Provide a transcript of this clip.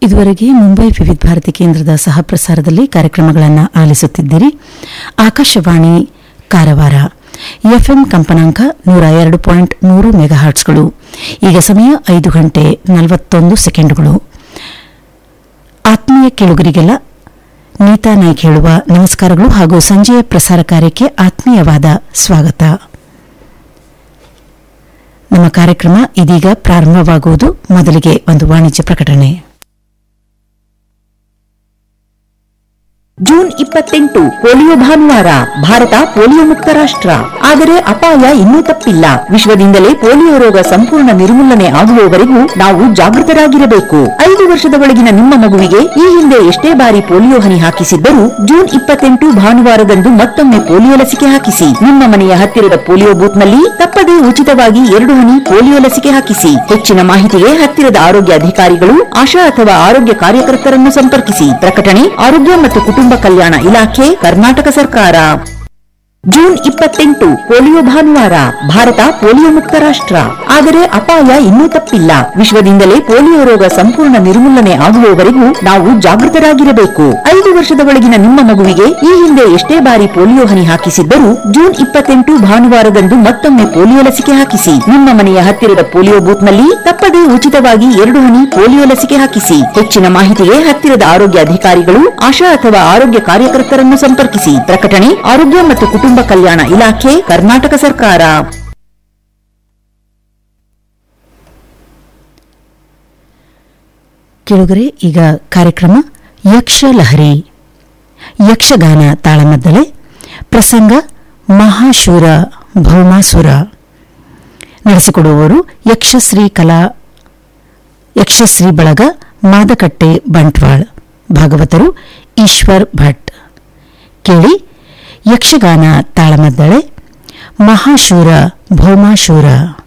ಇದುವರೆಗೆ ಮುಂಬೈ ವಿವಿಧ ಭಾರತಿ ಕೇಂದ್ರದ ಸಹ ಪ್ರಸಾರದಲ್ಲಿ ಕಾರ್ಯಕ್ರಮಗಳನ್ನು ಆಲಿಸುತ್ತಿದ್ದೀರಿ ಆಕಾಶವಾಣಿ ಕಾರವಾರ ಎಫ್ಎಂ ಕಂಪನಾಂಕ ನೂರ ಎರಡು ಪಾಯಿಂಟ್ ಮೂರು ಮೆಗಾಹರ್ಟ್ಸ್ಗಳು ಈಗ ಸಮಯ ಐದು ಗಂಟೆ ನಲವತ್ತೊಂದು ಸೆಕೆಂಡುಗಳು ಆತ್ಮೀಯ ಕೇಳುಗರಿಗೆಲ್ಲ ನೀತಾ ನಾಯ್ಕ್ ಹೇಳುವ ನಮಸ್ಕಾರಗಳು ಹಾಗೂ ಸಂಜೆಯ ಪ್ರಸಾರ ಕಾರ್ಯಕ್ಕೆ ಆತ್ಮೀಯವಾದ ಸ್ವಾಗತ ನಮ್ಮ ಕಾರ್ಯಕ್ರಮ ಇದೀಗ ಪ್ರಾರಂಭವಾಗುವುದು ಮೊದಲಿಗೆ ಒಂದು ವಾಣಿಜ್ಯ ಪ್ರಕಟಣೆ ಜೂನ್ ಇಪ್ಪತ್ತೆಂಟು ಪೋಲಿಯೋ ಭಾನುವಾರ ಭಾರತ ಪೋಲಿಯೋ ಮುಕ್ತ ರಾಷ್ಟ್ರ ಆದರೆ ಅಪಾಯ ಇನ್ನೂ ತಪ್ಪಿಲ್ಲ ವಿಶ್ವದಿಂದಲೇ ಪೋಲಿಯೋ ರೋಗ ಸಂಪೂರ್ಣ ನಿರ್ಮೂಲನೆ ಆಗುವವರೆಗೂ ನಾವು ಜಾಗೃತರಾಗಿರಬೇಕು ಐದು ವರ್ಷದ ಒಳಗಿನ ನಿಮ್ಮ ಮಗುವಿಗೆ ಈ ಹಿಂದೆ ಎಷ್ಟೇ ಬಾರಿ ಪೋಲಿಯೋ ಹನಿ ಹಾಕಿಸಿದ್ದರೂ ಜೂನ್ ಇಪ್ಪತ್ತೆಂಟು ಭಾನುವಾರದಂದು ಮತ್ತೊಮ್ಮೆ ಪೋಲಿಯೋ ಲಸಿಕೆ ಹಾಕಿಸಿ ನಿಮ್ಮ ಮನೆಯ ಹತ್ತಿರದ ಪೋಲಿಯೋ ಬೂತ್ನಲ್ಲಿ ತಪ್ಪದೇ ಉಚಿತವಾಗಿ ಎರಡು ಹನಿ ಪೋಲಿಯೋ ಲಸಿಕೆ ಹಾಕಿಸಿ ಹೆಚ್ಚಿನ ಮಾಹಿತಿಗೆ ಹತ್ತಿರದ ಆರೋಗ್ಯ ಅಧಿಕಾರಿಗಳು ಆಶಾ ಅಥವಾ ಆರೋಗ್ಯ ಕಾರ್ಯಕರ್ತರನ್ನು ಸಂಪರ್ಕಿಸಿ ಪ್ರಕಟಣೆ ಆರೋಗ್ಯ ಮತ್ತು ಕುಟುಂಬ ಕಲ್ಯಾಣ ಇಲಾಖೆ ಕರ್ನಾಟಕ ಸರ್ಕಾರ ಜೂನ್ ಇಪ್ಪತ್ತೆಂಟು ಪೋಲಿಯೋ ಭಾನುವಾರ ಭಾರತ ಪೋಲಿಯೋ ಮುಕ್ತ ರಾಷ್ಟ್ರ ಆದರೆ ಅಪಾಯ ಇನ್ನೂ ತಪ್ಪಿಲ್ಲ ವಿಶ್ವದಿಂದಲೇ ಪೋಲಿಯೋ ರೋಗ ಸಂಪೂರ್ಣ ನಿರ್ಮೂಲನೆ ಆಗುವವರೆಗೂ ನಾವು ಜಾಗೃತರಾಗಿರಬೇಕು ಐದು ವರ್ಷದ ಒಳಗಿನ ನಿಮ್ಮ ಮಗುವಿಗೆ ಈ ಹಿಂದೆ ಎಷ್ಟೇ ಬಾರಿ ಪೋಲಿಯೋ ಹನಿ ಹಾಕಿಸಿದ್ದರೂ ಜೂನ್ ಇಪ್ಪತ್ತೆಂಟು ಭಾನುವಾರದಂದು ಮತ್ತೊಮ್ಮೆ ಪೋಲಿಯೋ ಲಸಿಕೆ ಹಾಕಿಸಿ ನಿಮ್ಮ ಮನೆಯ ಹತ್ತಿರದ ಪೋಲಿಯೋ ಬೂತ್ನಲ್ಲಿ ತಪ್ಪದೇ ಉಚಿತವಾಗಿ ಎರಡು ಹನಿ ಪೋಲಿಯೋ ಲಸಿಕೆ ಹಾಕಿಸಿ ಹೆಚ್ಚಿನ ಮಾಹಿತಿಗೆ ಹತ್ತಿರದ ಆರೋಗ್ಯ ಅಧಿಕಾರಿಗಳು ಆಶಾ ಅಥವಾ ಆರೋಗ್ಯ ಕಾರ್ಯಕರ್ತರನ್ನು ಸಂಪರ್ಕಿಸಿ ಪ್ರಕಟಣೆ ಆರೋಗ್ಯ ಮತ್ತು ಕುಟುಂಬ ಕಲ್ಯಾಣ ಇಲಾಖೆ ಕರ್ನಾಟಕ ಸರ್ಕಾರ ಕೇಳುಗರೆ ಈಗ ಕಾರ್ಯಕ್ರಮ ಯಕ್ಷಲಹರಿ ಯಕ್ಷಗಾನ ತಾಳಮದ್ದಲೆ ಪ್ರಸಂಗ ಮಹಾಶೂರ ಭೌಮಾಸುರ ನಡೆಸಿಕೊಡುವವರು ಯಕ್ಷಶ್ರೀ ಕಲಾ ಯಕ್ಷಶ್ರೀ ಬಳಗ ಮಾದಕಟ್ಟೆ ಬಂಟ್ವಾಳ್ ಭಾಗವತರು ಈಶ್ವರ್ ಭಟ್ ಕೇಳಿ ಯಕ್ಷಗಾನ ತಾಳಮದ್ದಳೆ ಮಹಾಶೂರ ಭೌಮಾಶೂರ